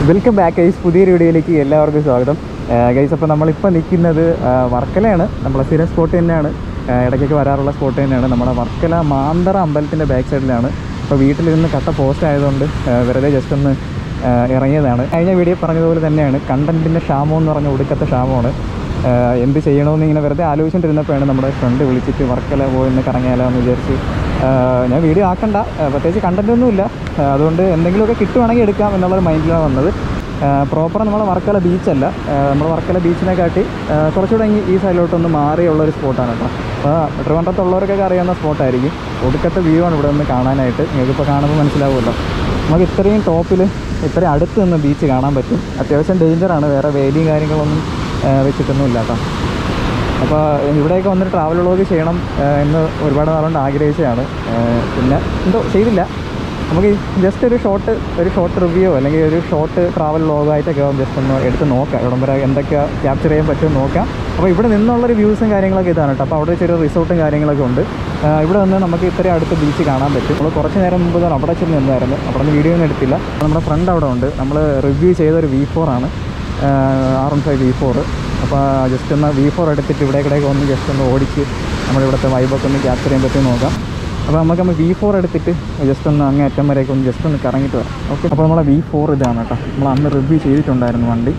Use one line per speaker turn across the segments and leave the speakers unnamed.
welcome back guys പുതിയൊരു വീഡിയോയിലേക്ക് എല്ലാവർക്കും സ്വാഗതം ഗൈസ് അപ്പോൾ നമ്മളിപ്പോൾ നിൽക്കുന്നത് ആ, വർക്കലയാണ് നമ്മളെ സ്ഥിരം സ്പോട്ട് തന്നെയാണ് ആ, ഇടയ്ക്കൊക്കെ വരാറുള്ള സ്പോട്ട് തന്നെയാണ് നമ്മുടെ വർക്കല മാന്തറ അമ്പലത്തിൻ്റെ ബാക്ക് സൈഡിലാണ് അപ്പോൾ വീട്ടിലിരുന്ന് കട്ട പോസ്റ്റ് ആയതുകൊണ്ട് ആ, വെറുതെ ജസ്റ്റ് ഒന്ന് ആ, ഇറങ്ങിയതാണ് കഴിഞ്ഞ വീഡിയോ പറഞ്ഞതുപോലെ തന്നെയാണ് കണ്ടൻറ്റിൻ്റെ ക്ഷാമം എന്ന് പറഞ്ഞ ഒടുക്കത്തെ ക്ഷാമമാണ് ആ, എന്ത് ചെയ്യണമെന്ന് ഇങ്ങനെ വെറുതെ ആലോചിച്ചുകൊണ്ടിരുന്നപ്പോഴാണ് നമ്മുടെ ഫ്രണ്ട് വിളിച്ചിട്ട് വർക്കല പോയി ഒന്ന് കറങ്ങിയാലോ എന്ന് വിചാരിച്ച് ആ, ഞാൻ വീഡിയോ ആക്കണ്ട ആ, പ്രത്യേകിച്ച് കണ്ടൻ്റ് ഒന്നുമില്ല ആ, അതുകൊണ്ട് എന്തെങ്കിലുമൊക്കെ കിട്ടുവാണെങ്കിൽ എടുക്കാം എന്നുള്ളൊരു മൈൻഡിലാണ് വന്നത് പ്രോപ്പർ നമ്മളെ വർക്കല ബീച്ചല്ല നമ്മൾ വർക്കല ബീച്ചിനെ കാട്ടി ആ, കുറച്ചുകൂടെ ഇങ്ങ് ഈ സൈഡിലോട്ടൊന്ന് മാറിയുള്ള ഒരു സ്പോട്ടാണ് കേട്ടോ അപ്പോൾ ട്രിവാൻഡ്രത്തുള്ളവർക്കൊക്കെ അറിയാവുന്ന സ്പോട്ടായിരിക്കും ഒടുക്കത്തെ വ്യൂ ആണ് ഇവിടെ നിന്ന് കാണാനായിട്ട് നിങ്ങൾക്കിപ്പോൾ കാണുമ്പോൾ മനസ്സിലാവുമല്ലോ നമുക്ക് ഇത്രയും ടോപ്പിൽ ഇത്രയും അടുത്ത് നിന്ന് ബീച്ച് കാണാൻ പറ്റും അത്യാവശ്യം ഡേഞ്ചറാണ് വേറെ വേലിയും കാര്യങ്ങളൊന്നും ആ, വെച്ചിട്ടൊന്നും ഇല്ല കേട്ടോ അപ്പോൾ ഇവിടെയൊക്കെ വന്നിട്ട് ട്രാവൽ വ്ളോഗ് ചെയ്യണം ആ, എന്ന് ഒരുപാട് നാളുകൊണ്ട് ആഗ്രഹിച്ചതാണ് ആ, പിന്നെ എന്തോ ചെയ്തില്ല നമുക്ക് ജസ്റ്റ് ഒരു ഷോർട്ട് ഒരു ഷോർട്ട് റിവ്യൂ അല്ലെങ്കിൽ ഒരു ഷോർട്ട് ട്രാവൽ വ്ളോഗായിട്ടൊക്കെ ജസ്റ്റ് ഒന്ന് എടുത്ത് നോക്കാം ഇവിടം വരെ എന്തൊക്കെ ക്യാപ്ചർ ചെയ്യാൻ പറ്റും നോക്കാം അപ്പോൾ ഇവിടെ നിന്നുള്ളൊരു വ്യൂസും കാര്യങ്ങളൊക്കെ ഇതാണ് കേട്ടോ അപ്പോൾ അവിടെ ചെറിയ റിസോർട്ടും കാര്യങ്ങളൊക്കെ ഉണ്ട് ആ, ഇവിടെ നിന്ന് നമുക്ക് ഇത്രയും അടുത്ത് ബീച്ച് കാണാൻ പറ്റും നമ്മൾ കുറച്ച് നേരം മുമ്പ് തന്നെ അവിടെ ചെന്ന് നിന്നായിരുന്നു അവിടെ നിന്ന് വീഡിയോ ഒന്നും എടുത്തില്ല നമ്മുടെ ഫ്രണ്ട് അവിടെ ഉണ്ട് നമ്മൾ റിവ്യൂ ചെയ്ത ഒരു വി ഫോർ ആണ് R one five V four അപ്പോൾ ജസ്റ്റ് ഒന്ന് വി ഫോർ എടുത്തിട്ട് ഇവിടെ കൂടെയൊക്കെ ഒന്ന് ജസ്റ്റ് ഒന്ന് ഓടിച്ച് നമ്മുടെ ഇവിടുത്തെ വൈബൊക്കെ ഒന്ന് ക്യാപ്ചർ ചെയ്യാൻ പറ്റുമെന്ന് നോക്കാം അപ്പോൾ നമുക്ക് നമ്മൾ വി ഫോർ എടുത്തിട്ട് ജസ്റ്റ് ഒന്ന് അങ്ങേ അറ്റം വരെയൊക്കെ ഒന്ന് ജസ്റ്റ് ഒന്ന് കറങ്ങിയിട്ട് വരാം ഓക്കെ അപ്പോൾ നമ്മളെ വി ഫോർ ഇതാണ് കേട്ടോ നമ്മൾ അന്ന് റിവ്യൂ ചെയ്തിട്ടുണ്ടായിരുന്നു വണ്ടി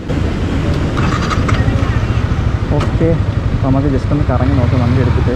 ഓക്കെ അപ്പോൾ നമുക്ക് ജസ്റ്റ് ഒന്ന് കറങ്ങി നോക്കാം വണ്ടി എടുത്തിട്ട്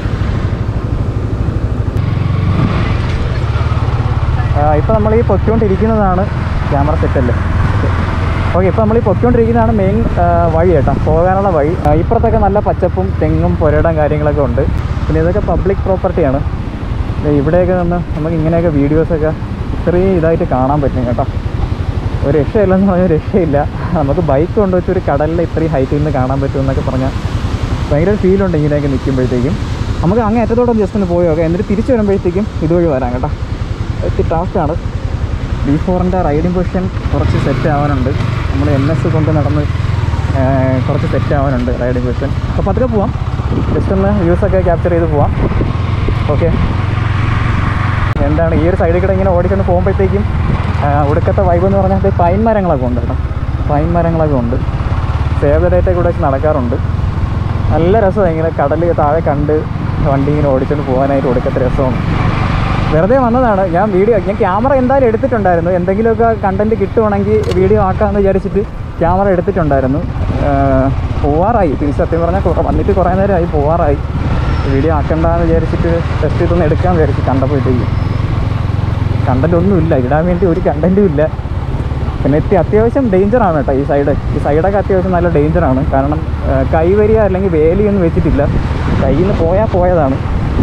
ഇപ്പോൾ നമ്മൾ ഈ പൊയ്ക്കൊണ്ടിരിക്കുന്നതാണ് ക്യാമറ സെറ്റല്ലേ ഓക്കെ ഇപ്പോൾ നമ്മൾ ഈ പൊയ്ക്കൊണ്ടിരിക്കുന്നതാണ് മെയിൻ വഴി കേട്ടോ പോകാനുള്ള വഴി ആ, ഇപ്പുറത്തൊക്കെ നല്ല പച്ചപ്പും തെങ്ങും പുരയിടം കാര്യങ്ങളൊക്കെ ഉണ്ട് പിന്നെ ഇതൊക്കെ പബ്ലിക് പ്രോപ്പർട്ടിയാണ് ദേ ഇവിടെയൊക്കെ നിന്ന് നമുക്ക് ഇങ്ങനെയൊക്കെ വീഡിയോസൊക്കെ ഇത്രയും ഇതായിട്ട് കാണാൻ പറ്റും കേട്ടോ ഒരു രക്ഷയില്ലെന്ന് പറഞ്ഞാൽ രക്ഷയില്ല നമുക്ക് ബൈക്ക് കൊണ്ടുവച്ച് ഒരു കടലിൽ ഇത്രയും ഹൈറ്റിൽ നിന്ന് കാണാൻ പറ്റും എന്നൊക്കെ പറഞ്ഞാൽ ഭയങ്കര ഫീലുണ്ട് ഇങ്ങനെയൊക്കെ നിൽക്കുമ്പോഴത്തേക്കും നമുക്ക് അങ്ങേ അറ്റത്തോടെ ജസ്റ്റ് ഒന്ന് പോയി നോക്കാം എന്നിട്ട് തിരിച്ച് വരുമ്പോഴത്തേക്കും ഇതുവഴി വരാം കേട്ടോ ഇത്തിരി ടാസ്ക്കാണ് ബി ഫോറിൻ്റെ റൈഡിംഗ് പൊസിഷൻ കുറച്ച് സെറ്റ് ആവാനുണ്ട് നമ്മൾ എൻ എസ് കൊണ്ട് നടന്ന് ആ, കുറച്ച് സെറ്റ് ആവാനുണ്ട് റൈഡിംഗ് പൊസിഷൻ അപ്പോൾ പതുക്കെ പോവാം ജസ്റ്റ് ഒന്ന് വ്യൂസൊക്കെ ക്യാപ്ചർ ചെയ്ത് പോവാം ഓക്കെ എന്താണ് ഈ ഒരു സൈഡിൽ കൂടെ ഇങ്ങനെ ഓടിച്ചൊന്ന് പോകുമ്പോഴത്തേക്കും ആ, ഒടുക്കത്തെ വൈബ് എന്ന് പറഞ്ഞാൽ ദേ പൈൻ മരങ്ങളൊക്കെ ഉണ്ട് കേട്ടോ പൈൻ മരങ്ങളൊക്കെ ഉണ്ട് സേവ് ദ ഡേറ്റൊക്കെ കൂടെ വെച്ച് നടക്കാറുണ്ട് നല്ല രസമാണ് ഇങ്ങനെ കടൽ താഴെ കണ്ട് വണ്ടി ഇങ്ങനെ ഓടിച്ചുകൊണ്ട് പോകാനായിട്ട് ഒടുക്കത്തെ രസമാണ് വെറുതെ വന്നതാണ് ഞാൻ വീഡിയോ ഞാൻ ക്യാമറ എന്തായാലും എടുത്തിട്ടുണ്ടായിരുന്നു എന്തെങ്കിലുമൊക്കെ കണ്ടൻറ്റ് കിട്ടുവാണെങ്കിൽ വീഡിയോ ആക്കാമെന്ന് വിചാരിച്ചിട്ട് ക്യാമറ എടുത്തിട്ടുണ്ടായിരുന്നു ആഹ് പോവാറായി തിരിച്ച് സത്യം പറഞ്ഞാൽ കുറ- വന്നിട്ട് കുറേ നേരമായി പോവാറായി വീഡിയോ ആക്കണ്ടെന്ന് വിചാരിച്ചിട്ട് ടെസ്റ്റ് ചെയ്തൊന്ന് എടുക്കാമെന്ന് വിചാരിച്ചു കണ്ടപ്പോഴത്തേക്കും കണ്ടൻറ്റ് ഒന്നുമില്ല ഇടാൻ വേണ്ടി ഒരു കണ്ടൻറ്റും ഇല്ല പിന്നെ എത്തി അത്യാവശ്യം ഡേഞ്ചറാണ് കേട്ടോ ഈ സൈഡ് ഈ സൈഡൊക്കെ അത്യാവശ്യം നല്ല ഡേഞ്ചറാണ് കാരണം ആ, കൈ വരിക അല്ലെങ്കിൽ വേലിയൊന്നും വെച്ചിട്ടില്ല കയ്യിൽ നിന്ന് പോയാൽ പോയതാണ്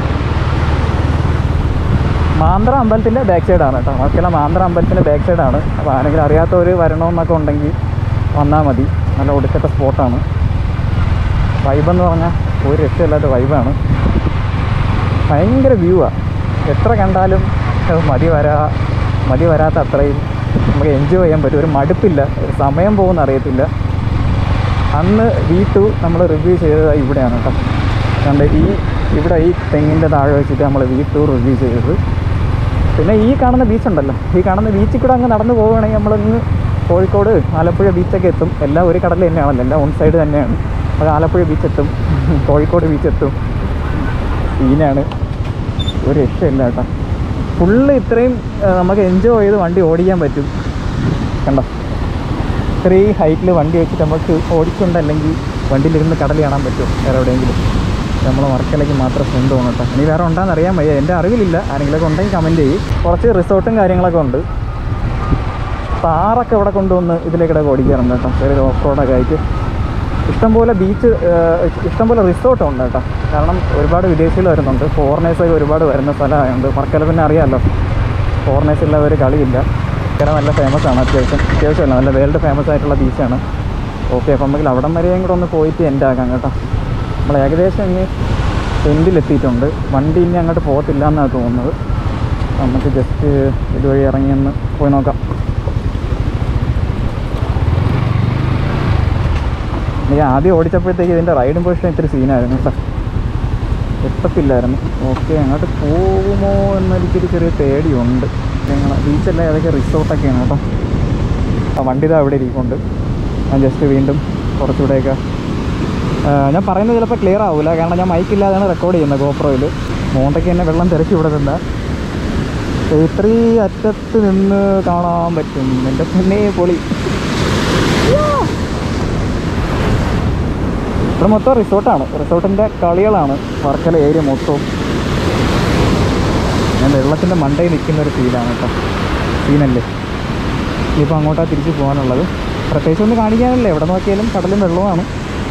മാന്തറ അമ്പലത്തിൻ്റെ ബാക്ക് സൈഡാണ് കേട്ടോ വർക്കല മാന്തറ അമ്പലത്തിൻ്റെ ബാക്ക് സൈഡാണ് അപ്പോൾ ആരെങ്കിലും അറിയാത്തവർ വരണമെന്നൊക്കെ ഉണ്ടെങ്കിൽ വന്നാൽ മതി നല്ല ഒടുക്കത്തെ സ്പോട്ടാണ് വൈബെന്ന് പറഞ്ഞാൽ ഒരു രക്ഷയില്ലാത്ത വൈബാണ് ഭയങ്കര വ്യൂ ആണ് എത്ര കണ്ടാലും അത് മതി വരാ മതി വരാത്ത അത്രയും നമുക്ക് എൻജോയ് ചെയ്യാൻ പറ്റും ഒരു മടുപ്പില്ല ഒരു സമയം പോകുന്ന അറിയത്തില്ല അന്ന് വി ടു നമ്മൾ റിവ്യൂ ചെയ്തത് ഇവിടെയാണ് കേട്ടോ കണ്ട് ഈ ഇവിടെ ഈ തെങ്ങിൻ്റെ താഴെ വെച്ചിട്ട് നമ്മൾ വി ടു റിവ്യൂ ചെയ്തത് പിന്നെ ഈ കാണുന്ന ബീച്ച് ഉണ്ടല്ലോ ഈ കാണുന്ന ബീച്ചിൽ കൂടെ അങ്ങ് നടന്നു പോവുകയാണെങ്കിൽ നമ്മളങ്ങ് കോഴിക്കോട് ആലപ്പുഴ ബീച്ചൊക്കെ എത്തും എല്ലാം ഒരു കടൽ തന്നെയാണല്ലോ എല്ലാം ഓൺ സൈഡ് തന്നെയാണ് അപ്പോൾ ആലപ്പുഴ ബീച്ച് എത്തും കോഴിക്കോട് ബീച്ച് എത്തും സീനാണ് ഒരു രക്ഷയില്ല കേട്ടോ ഫുള്ള് ഇത്രയും ആ, നമുക്ക് എൻജോയ് ചെയ്ത് വണ്ടി ഓടിക്കാൻ പറ്റും കണ്ടോ ഇത്രയും ഹൈറ്റിൽ വണ്ടി വെച്ചിട്ട് നമുക്ക് ഓടിച്ചുകൊണ്ടല്ലെങ്കിൽ വണ്ടിയിലിരുന്ന് കടൽ കാണാൻ പറ്റും വേറെ എവിടെയെങ്കിലും നമ്മൾ വർക്കലേക്ക് മാത്രം ഫ്രണ്ട് പോകണം കേട്ടോ ഇനി വേറെ ഉണ്ടാന്ന് അറിയാൻ വയ്യ എൻ്റെ അറിവിലില്ല ആരെങ്കിലുമൊക്കെ ഉണ്ടെങ്കിൽ കമൻറ്റ് ചെയ്യും കുറച്ച് റിസോർട്ടും കാര്യങ്ങളൊക്കെ ഉണ്ട് താറൊക്കെ ഇവിടെ കൊണ്ടുവന്ന് ഇതിലേക്കിടെ ഓടിക്കാറുണ്ട് കേട്ടോ ചെറിയ ഓഫ് റോഡൊക്കെ ആയിട്ട് ഇഷ്ടംപോലെ ബീച്ച് ഇഷ്ടംപോലെ റിസോർട്ടും ഉണ്ട് കേട്ടോ കാരണം ഒരുപാട് വിദേശികൾ വരുന്നുണ്ട് ഫോറിനേഴ്സൊക്കെ ഒരുപാട് വരുന്ന സ്ഥലമായതുകൊണ്ട് വർക്കല പിന്നെ അറിയാമല്ലോ ഫോറിനേഴ്സ് ഇല്ലാതെ കളിയില്ല ഭയങ്കര നല്ല ഫേമസ് ആണ് അത്യാവശ്യം അത്യാവശ്യമല്ല നല്ല വേൾഡ് ഫേമസ് ആയിട്ടുള്ള ബീച്ചാണ് ഓക്കെ അപ്പം നമുക്ക് അവിടം വരെയും കൂടെ ഒന്ന് പോയിട്ട് എൻ്റെ ആക്കാം കേട്ടോ നമ്മൾ ഏകദേശം ഇനി എൻഡിലെത്തിയിട്ടുണ്ട് വണ്ടി ഇനി അങ്ങോട്ട് പോകത്തില്ല എന്നാണ് തോന്നുന്നത് നമുക്ക് ജസ്റ്റ് ഇതുവഴി ഇറങ്ങി ഒന്ന് പോയി നോക്കാം എനിക്ക് ആദ്യം ഓടിച്ചപ്പോഴത്തേക്ക് ഇതിൻ്റെ റൈഡിങ് പൊസിഷൻ ഇത്തിരി സീനായിരുന്നു കേട്ടോ എത്തത്തില്ലായിരുന്നു ഓക്കെ അങ്ങോട്ട് പോകുമോ എന്നൊരിക്കലും ചെറിയ പേടിയുണ്ട് ഞങ്ങൾ ബീച്ചെല്ലാം ഏതൊക്കെ റിസോർട്ടൊക്കെയാണ് കേട്ടോ ആ വണ്ടി ഇതാ അവിടെ ഇരിക്കുന്നുണ്ട് ഞാൻ ജസ്റ്റ് വീണ്ടും കുറച്ചുകൂടെയൊക്കെ ആ, ഞാൻ പറയുന്നത് ചിലപ്പോൾ ക്ലിയർ ആവില്ല കാരണം ഞാൻ മൈക്കില്ലാതെയാണ് റെക്കോർഡ് ചെയ്യുന്നത് ഗോപ്രോയിൽ മോണ്ടയ്ക്ക് തന്നെ വെള്ളം തിരക്കി വിടുന്നുണ്ട് ഇത്രയും അറ്റത്ത് നിന്ന് കാണാൻ പറ്റും എൻ്റെ പിന്നെ പൊളി ഇവിടെ മൊത്തം റിസോർട്ടാണ് റിസോർട്ടിൻ്റെ കളികളാണ് വർക്കല ഏരിയ മൊത്തവും ഞാൻ വെള്ളത്തിൻ്റെ മണ്ടയിൽ നിൽക്കുന്ന ഒരു ഫീലാണ് കേട്ടോ സീനല്ലേ ഇനിയിപ്പോൾ അങ്ങോട്ടാണ് തിരിച്ച് പോകാനുള്ളത് പ്രത്യേകിച്ച് ഒന്നും കാണിക്കാനല്ലേ എവിടെ നോക്കിയാലും കടലും വെള്ളവുമാണ്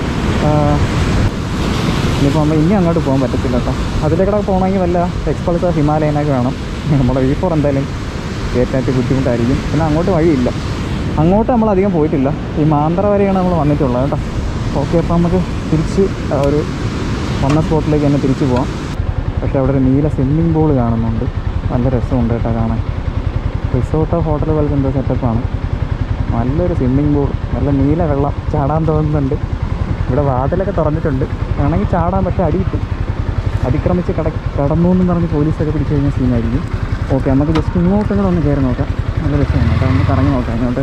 ഇനിയിപ്പോൾ നമ്മൾ ഇനി അങ്ങോട്ട് പോകാൻ പറ്റത്തില്ല കേട്ടോ അതിലേക്കൂടെ പോകണമെങ്കിൽ വല്ല എക്സ്പൾസ് ഹിമാലയനൊക്കെ വേണം നമ്മുടെ വി ഫോർ എന്തായാലും കയറ്റാറ്റ് ബുദ്ധിമുട്ടായിരിക്കും പിന്നെ അങ്ങോട്ട് വഴിയില്ല അങ്ങോട്ട് നമ്മൾ അധികം പോയിട്ടില്ല ഈ മാന്തറ വരെയാണ് നമ്മൾ വന്നിട്ടുള്ളത് കേട്ടോ ഓക്കെ അപ്പോൾ നമുക്ക് തിരിച്ച് ആ ഒരു വന്ന സ്പോട്ടിലേക്ക് തന്നെ തിരിച്ച് പോവാം പക്ഷേ അവിടെ ഒരു നീല സ്വിമ്മിംഗ് പൂൾ കാണുന്നുണ്ട് നല്ല രസമുണ്ട് കേട്ടോ കാണാൻ റിസോർട്ടോ ഹോട്ടൽ പോലത്തെ എന്തോ സെറ്റപ്പാണ് നല്ലൊരു സ്വിമ്മിംഗ് പൂൾ നല്ല നീല വെള്ളം ചാടാൻ തോന്നുന്നുണ്ട് ഇവിടെ വാതിലൊക്കെ തുറന്നിട്ടുണ്ട് വേണമെങ്കിൽ ചാടാൻ പക്ഷേ അടി കിട്ടും അതിക്രമിച്ച് കട കടന്നു എന്ന് പറഞ്ഞ് പോലീസൊക്കെ പിടിച്ചു കഴിഞ്ഞാൽ സീനായിരിക്കും ഓക്കെ നമുക്ക് ജസ്റ്റ് ഇങ്ങോട്ടും കൂടെ ഒന്ന് കയറി നോക്കാം നല്ല രസമാണ് കേട്ടോ ഒന്ന് കറങ്ങി നോക്കാം ഇങ്ങോട്ട്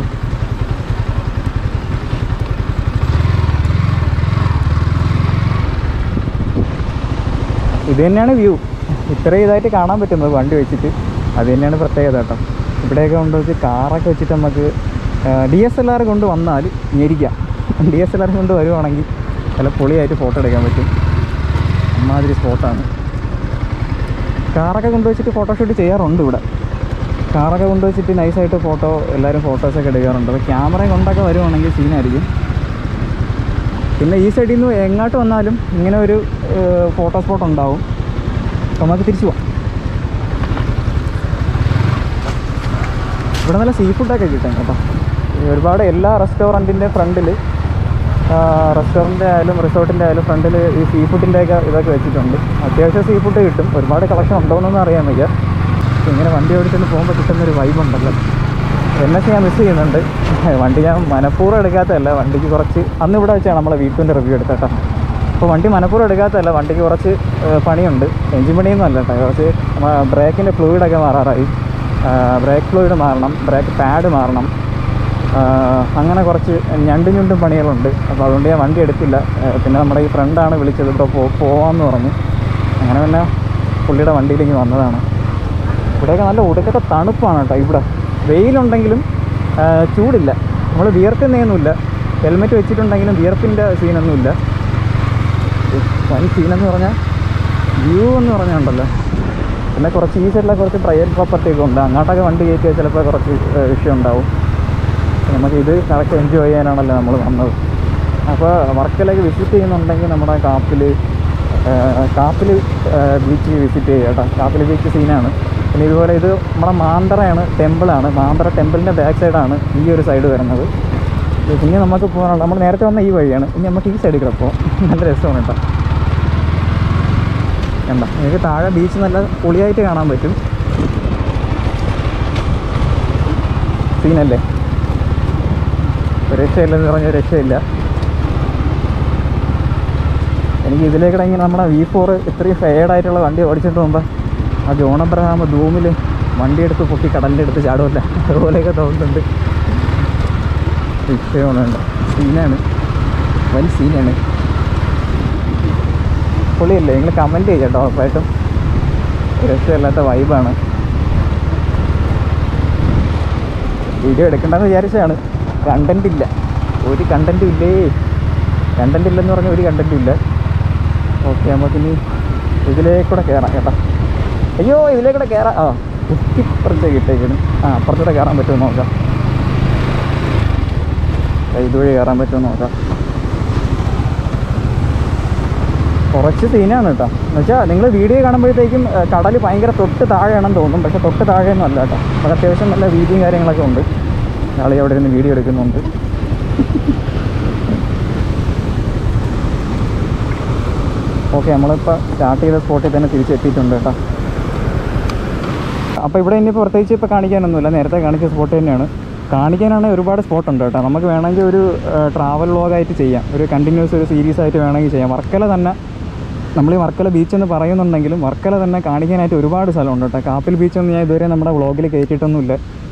ഇത് തന്നെയാണ് വ്യൂ ഇത്രയും ഇതായിട്ട് കാണാൻ പറ്റുന്നത് വണ്ടി വെച്ചിട്ട് അത് തന്നെയാണ് പ്രത്യേകത കേട്ടോ ഇവിടെയൊക്കെ കൊണ്ട് വെച്ച് കാറൊക്കെ വെച്ചിട്ട് നമുക്ക് ഡി എസ് എൽ ആർ കൊണ്ട് വന്നാൽ ഞെരിക്കാം ഡി എസ് എൽ ആർ കൊണ്ട് വരുവാണെങ്കിൽ നല്ല പൊളിയായിട്ട് ഫോട്ടോ എടുക്കാൻ പറ്റും അമ്മാതിരി സ്പോട്ടാണ് കാറൊക്കെ കൊണ്ടുവച്ചിട്ട് ഫോട്ടോഷൂട്ട് ചെയ്യാറുണ്ട് ഇവിടെ കാറൊക്കെ കൊണ്ടുവച്ചിട്ട് നൈസായിട്ട് ഫോട്ടോ എല്ലാവരും ഫോട്ടോസൊക്കെ എടുക്കാറുണ്ട് അപ്പോൾ ക്യാമറ കൊണ്ടൊക്കെ വരുവാണെങ്കിൽ സീനായിരിക്കും പിന്നെ ഈ സൈഡിൽ നിന്ന് എങ്ങോട്ട് വന്നാലും ഇങ്ങനെ ഒരു ഫോട്ടോ സ്പോട്ട് ഉണ്ടാവും അപ്പോൾ നമുക്ക് തിരിച്ചു പോവാം ഇവിടെ നല്ല സീ ഫുഡൊക്കെ കിട്ടും കേട്ടോ ഈ ഒരുപാട് എല്ലാ റെസ്റ്റോറൻറ്റിൻ്റെ ഫ്രണ്ടിൽ റെസ്റ്റോറൻ്റ് ആയാലും റിസോർട്ടിൻ്റെ ആയാലും ഫ്രണ്ടിൽ ഈ സീ ഫുഡിൻ്റെ ഒക്കെ ഇതൊക്കെ വെച്ചിട്ടുണ്ട് അത്യാവശ്യം സീ ഫുഡ് കിട്ടും ഒരുപാട് കളക്ഷൻ ഉണ്ടോയെന്നൊന്നും അറിയാൻ വയ്യ പക്ഷെ ഇങ്ങനെ വണ്ടി ഓടിച്ചിട്ട് പോകുമ്പോൾ കിട്ടുന്നൊരു വൈബ് ഉണ്ടല്ലോ എൻ എസ് ഞാൻ മിസ് ചെയ്യുന്നുണ്ട് വണ്ടി ഞാൻ മനഃപൂർവ്വം എടുക്കാത്തതല്ല വണ്ടിക്ക് കുറച്ച് അന്ന് ഇവിടെ വെച്ചാണ് നമ്മളെ വീട്ടിൻ്റെ റിവ്യൂ എടുത്തേട്ടോ അപ്പോൾ വണ്ടി മനഃപൂർവ്വം എടുക്കാത്തതല്ല വണ്ടിക്ക് കുറച്ച് ഏഹ്, പണിയുണ്ട് എഞ്ചിൻ പണിയൊന്നും അല്ല കേട്ടോ കുറച്ച് ബ്രേക്കിൻ്റെ ഫ്ലൂയിഡൊക്കെ മാറാറായി ബ്രേക്ക് ഫ്ലൂയിഡ് മാറണം ബ്രേക്ക് പാഡ് മാറണം ആ, അങ്ങനെ കുറച്ച് ഞണ്ടും ഞുണ്ടും പണികളുണ്ട് അപ്പോൾ അതുകൊണ്ട് ഞാൻ വണ്ടി എടുത്തില്ല ആ, പിന്നെ നമ്മുടെ ഈ ഫ്രണ്ടാണ് വിളിച്ചത് ഇപ്പോൾ പോ പോവാമെന്ന് പറഞ്ഞു അങ്ങനെ പിന്നെ പുള്ളിയുടെ വണ്ടിയിലേക്ക് വന്നതാണ് ഇവിടെയൊക്കെ നല്ല ഒടുക്കത്തെ തണുപ്പാണ് കേട്ടോ ഇവിടെ വെയിലുണ്ടെങ്കിലും ആ, ചൂടില്ല നമ്മൾ വിയർക്കുന്നതൊന്നുമില്ല ഹെൽമെറ്റ് വെച്ചിട്ടുണ്ടെങ്കിലും വിയർപ്പിൻ്റെ സീനൊന്നുമില്ല വൻ സീനെന്ന് പറഞ്ഞാൽ വ്യൂ എന്ന് പറഞ്ഞുണ്ടല്ലോ പിന്നെ കുറച്ച് ഈ സൈഡിലൊക്കെ കുറച്ച് പ്രൈവറ്റ് പ്രോപ്പർട്ടി ഒക്കെ ഉണ്ട് അങ്ങോട്ടൊക്കെ വണ്ടി കയറ്റിയാൽ ചിലപ്പോൾ കുറച്ച് ഏ, വിഷയം ഉണ്ടാവും നമുക്ക് ഇത് കറക്റ്റ് എൻജോയ് ചെയ്യാനാണല്ലോ നമ്മൾ വന്നത് അപ്പോൾ വർക്കിലേക്ക് വിസിറ്റ് ചെയ്യുന്നുണ്ടെങ്കിൽ നമ്മുടെ കാപ്പിൽ കാപ്പിൽ ബീച്ച് വിസിറ്റ് ചെയ്യുക കേട്ടോ കാപ്പിൽ ബീച്ച് സീനാണ് പിന്നെ ഇതുപോലെ ഇത് നമ്മുടെ മാന്തറയാണ് ടെമ്പിളാണ് മാന്തറ ടെമ്പിളിൻ്റെ ബാക്ക് സൈഡാണ് ഈ ഒരു സൈഡ് വരുന്നത് ഇനി നമുക്ക് പോകാനുള്ള നമ്മൾ നേരത്തെ വന്ന ഈ വഴിയാണ് ഇനി നമുക്ക് ഈ സൈഡിൽ കൂടെ പോകാം നല്ല രസമാണ് കേട്ടോ കണ്ട നിങ്ങൾക്ക് താഴെ ബീച്ച് നല്ല പൊളിയായിട്ട് കാണാൻ പറ്റും സീനല്ലേ ഒരു രക്ഷയില്ലെന്ന് പറഞ്ഞ രക്ഷയില്ല എനിക്ക് ഇതിലേക്കിടെ ഇങ്ങനെ നമ്മുടെ വി ഫോർ ഇത്രയും ഫെയർഡായിട്ടുള്ള വണ്ടി ഓടിച്ചിട്ട് പോകുമ്പോൾ ആ ജോൺ അബ്രഹാം ധൂമിൽ വണ്ടി എടുത്ത് പൊക്കി കടലിൻ്റെ അടുത്ത് ചാടുമല്ല അതുപോലെയൊക്കെ തോന്നുന്നുണ്ട് വിഷയമാണ് സീനാണ് വൻ സീനാണ് പൊളിയല്ലേ നിങ്ങൾ കമൻറ്റ് ചെയ്യുക കേട്ടോ ഉറപ്പായിട്ടും രക്ഷയില്ലാത്ത വൈബാണ് വീഡിയോ എടുക്കണ്ടെന്ന് വിചാരിച്ചതാണ് കണ്ടന്റ് ഇല്ല ഒരു കണ്ടന്റും ഇല്ലേ കണ്ടന്റ് ഇല്ലെന്ന് പറഞ്ഞാൽ ഒരു കണ്ടന്റും ഇല്ല ഓക്കെ നമുക്കിനി ഇതിലേക്കൂടെ കയറാം കേട്ടോ അയ്യോ ഇതിലേക്കൂടെ കയറാം ആ ഇപ്പുറത്തേക്ക് ഇട്ടേക്കാണ് ആ അപ്പുറത്തൂടെ കയറാൻ പറ്റുമോ നോക്കാം ദേ ഇതുവഴി കയറാൻ പറ്റുമോ നോക്കാം കുറച്ച് സീനാണ് കേട്ടോ എന്നുവെച്ചാൽ നിങ്ങൾ വീഡിയോ കാണുമ്പോഴത്തേക്കും കടൽ ഭയങ്കര തൊട്ട് താഴെയാണെന്ന് തോന്നും പക്ഷെ തൊട്ട് താഴെയൊന്നും അല്ല കേട്ടോ അത് അത്യാവശ്യം നല്ല വീതിയും കാര്യങ്ങളൊക്കെ ഉണ്ട് ആളി അവിടെ ഇരുന്ന് വീഡിയോ എടുക്കുന്നുണ്ട് ഓക്കെ നമ്മളിപ്പോൾ സ്റ്റാർട്ട് ചെയ്ത സ്പോട്ടിൽ തന്നെ തിരിച്ചെത്തിയിട്ടുണ്ട് കേട്ടോ അപ്പോൾ ഇവിടെ ഇനിയിപ്പോൾ പ്രത്യേകിച്ച് ഇപ്പോൾ കാണിക്കാനൊന്നുമില്ല നേരത്തെ കാണിച്ച സ്പോട്ട് തന്നെയാണ് കാണിക്കാനാണെങ്കിൽ ഒരുപാട് സ്പോട്ട് ഉണ്ട് കേട്ടോ നമുക്ക് വേണമെങ്കിൽ ഒരു ട്രാവൽ വ്ളോഗായിട്ട് ചെയ്യാം ഒരു കണ്ടിന്യൂസ് ഒരു സീരീസ് ആയിട്ട് വേണമെങ്കിൽ ചെയ്യാം വർക്കല തന്നെ നമ്മൾ ഈ വർക്കല ബീച്ച് എന്ന് പറയുന്നുണ്ടെങ്കിലും വർക്കല തന്നെ കാണിക്കാനായിട്ട് ഒരുപാട് സ്ഥലമുണ്ട് കേട്ടോ കാപ്പിൽ ബീച്ചൊന്നും ഞാൻ ഇതുവരെ നമ്മുടെ വ്ളോഗിൽ കയറ്റിയിട്ടൊന്നുമില്ല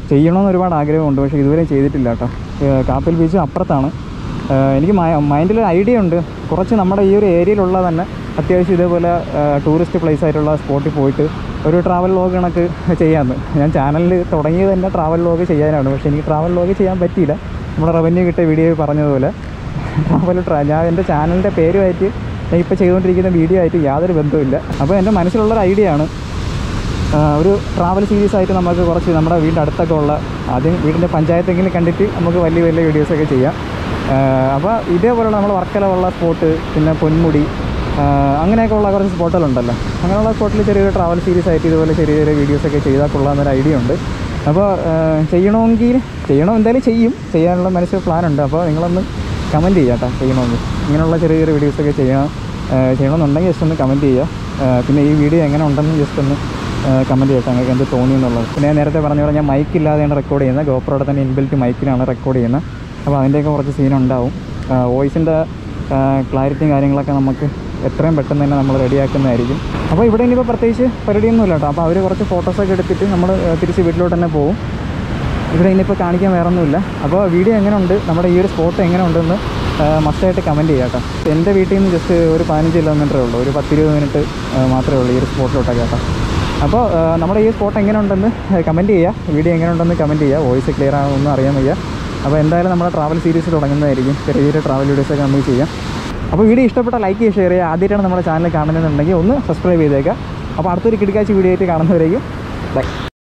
ചെയ്യണമെന്ന് ഒരുപാട് ആഗ്രഹമുണ്ട് പക്ഷേ ഇതുവരെ ചെയ്തിട്ടില്ല കേട്ടോ ഏഹ് കാപ്പിൽ ബീച്ച് അപ്പുറത്താണ് ഏഹ് എനിക്ക് മൈൻഡിൽ ഐഡിയ ഉണ്ട് കുറച്ച് നമ്മുടെ ഈ ഒരു ഏരിയയിലുള്ള തന്നെ അത്യാവശ്യം ഇതേപോലെ ടൂറിസ്റ്റ് പ്ലേസ് ആയിട്ടുള്ള സ്പോട്ടിൽ പോയിട്ട് ഒരു ട്രാവൽ വ്ലോഗ് കണക്ക് ചെയ്യാമെന്ന് ഞാൻ ചാനലിൽ തുടങ്ങിയത് തന്നെ ട്രാവൽ വ്ലോഗ് ചെയ്യാനാണ് പക്ഷേ എനിക്ക് ട്രാവൽ വ്ലോഗ് ചെയ്യാൻ പറ്റിയില്ല നമ്മുടെ റവന്യൂ കിട്ടിയ വീഡിയോ പറഞ്ഞതുപോലെ ട്രാവൽ ട്രാ ഞാൻ എൻ്റെ ചാനലിൻ്റെ പേരുമായിട്ട് ഞാൻ ഇപ്പോൾ ചെയ്തുകൊണ്ടിരിക്കുന്ന വീഡിയോ ആയിട്ട് യാതൊരു ബന്ധവുമില്ല അപ്പോൾ എൻ്റെ മനസ്സിലുള്ളൊരു ഐഡിയ ആണ് ആ, ഒരു ട്രാവൽ സീരീസ് ആയിട്ട് നമുക്ക് കുറച്ച് നമ്മുടെ വീടിൻ്റെ അടുത്തൊക്കെ ഉള്ള ആദ്യം വീടിൻ്റെ പഞ്ചായത്തെങ്കിലും കണ്ടിട്ട് നമുക്ക് വലിയ വലിയ വീഡിയോസൊക്കെ ചെയ്യാം ആ, അപ്പോൾ ഇതേപോലുള്ള നമ്മൾ വർക്കല ഉള്ള സ്പോട്ട് പിന്നെ പൊന്മുടി ആ, അങ്ങനെയൊക്കെ ഉള്ള കുറച്ച് സ്പോട്ടുകളുണ്ടല്ലോ അങ്ങനെയുള്ള സ്പോട്ടിൽ ചെറിയൊരു ട്രാവൽ സീരീസ് ആയിട്ട് ഇതുപോലെ ചെറിയ ചെറിയ വീഡിയോസൊക്കെ ചെയ്താൽ കൊള്ളാമെന്നൊരു ഐഡിയ ഉണ്ട് അപ്പോൾ ആ, ചെയ്യണമെങ്കിൽ ചെയ്യണം എന്തായാലും ചെയ്യും ചെയ്യാനുള്ള മനസ്സിൽ പ്ലാനുണ്ട് അപ്പോൾ നിങ്ങളൊന്ന് കമൻറ്റ് ചെയ്യുക കേട്ടോ ചെയ്യണമെങ്കിൽ ഇങ്ങനെയുള്ള ചെറിയ ചെറിയ വീഡിയോസൊക്കെ ചെയ്യണം ആ, ചെയ്യണമെന്നുണ്ടെങ്കിൽ ജസ്റ്റ് ഒന്ന് കമൻറ്റ് ചെയ്യുക ആ, പിന്നെ ഈ വീഡിയോ എങ്ങനെ ഉണ്ടെന്ന് ജസ്റ്റ് ഒന്ന് കമൻറ്റ് ചെയ്യട്ടെ നിങ്ങൾക്ക് എന്ത് തോന്നി എന്നുള്ളത് പിന്നെ ഞാൻ നേരത്തെ പറഞ്ഞ പോലെ ഞാൻ മൈക്ക് ഇല്ലാതെയാണ് റെക്കോർഡ് ചെയ്യുന്നത് ഗോപ്രോയുടെ തന്നെ ഇൻബിൽറ്റ് മൈക്കിലാണ് റെക്കോർഡ് ചെയ്യുന്നത് അപ്പോൾ അതിൻ്റെയൊക്കെ കുറച്ച് സീൻ ഉണ്ടാവും വോയിസിൻ്റെ ക്ലാരിറ്റിയും കാര്യങ്ങളൊക്കെ നമുക്ക് എത്രയും പെട്ടെന്ന് തന്നെ നമ്മൾ റെഡിയാക്കുന്നതായിരിക്കും അപ്പോൾ ഇവിടെ ഇനിയിപ്പോൾ പ്രത്യേകിച്ച് പരിപാടിയൊന്നുമില്ല കേട്ടോ അപ്പോൾ അവർ കുറച്ച് ഫോട്ടോസൊക്കെ എടുത്തിട്ട് നമ്മൾ തിരിച്ച് വീട്ടിലോട്ട് തന്നെ പോകും ഇവിടെ ഇനിയിപ്പോൾ കാണിക്കാൻ വേറെ ഒന്നുമില്ല അപ്പോൾ വീഡിയോ എങ്ങനെയുണ്ട് നമ്മുടെ ഈ ഒരു സ്പോട്ട് എങ്ങനെയുണ്ടെന്ന് മസ്റ്റായിട്ട് കമൻറ്റ് ചെയ്യാം കേട്ടോ എൻ്റെ വീട്ടിൽ നിന്ന് ജസ്റ്റ് ഒരു പതിനഞ്ച് കിലോമീറ്ററേ ഉള്ളൂ ഒരു പത്തിരുപത് മിനിറ്റ് മാത്രമേ ഉള്ളൂ ഈ ഒരു സ്പോട്ടിലോട്ടൊക്കെ കേട്ടോ അപ്പോൾ ആ, നമ്മുടെ ഈ സ്പോട്ട് എങ്ങനെയുണ്ടെന്ന് കമൻറ്റ് ചെയ്യുക വീഡിയോ എങ്ങനെയുണ്ടെന്ന് കമൻറ്റ് ചെയ്യുക വോയിസ് ക്ലിയർ ആണെന്നൊന്നും അറിയാൻ വയ്യ അപ്പോൾ എന്തായാലും നമ്മുടെ ട്രാവൽ സീരീസ് തുടങ്ങുന്നതായിരിക്കും ചെറിയ ചെറിയ ട്രാവൽ വീഡിയോസൊക്കെ നമുക്ക് ചെയ്യാം അപ്പോൾ വീഡിയോ ഇഷ്ടപ്പെട്ട ലൈക്ക് ചെയ്യുക ഷെയർ ചെയ്യുക ആദ്യമായിട്ടാണ് നമ്മുടെ ചാനൽ കാണുന്നതെന്നുണ്ടെങ്കിൽ ഒന്ന് സബ്സ്ക്രൈബ് ചെയ്തേക്കുക അപ്പോൾ അടുത്തൊരു കിടക്കാഴ്ച വീഡിയോ ആയിട്ട് കാണുന്നവരേക്കും ബൈ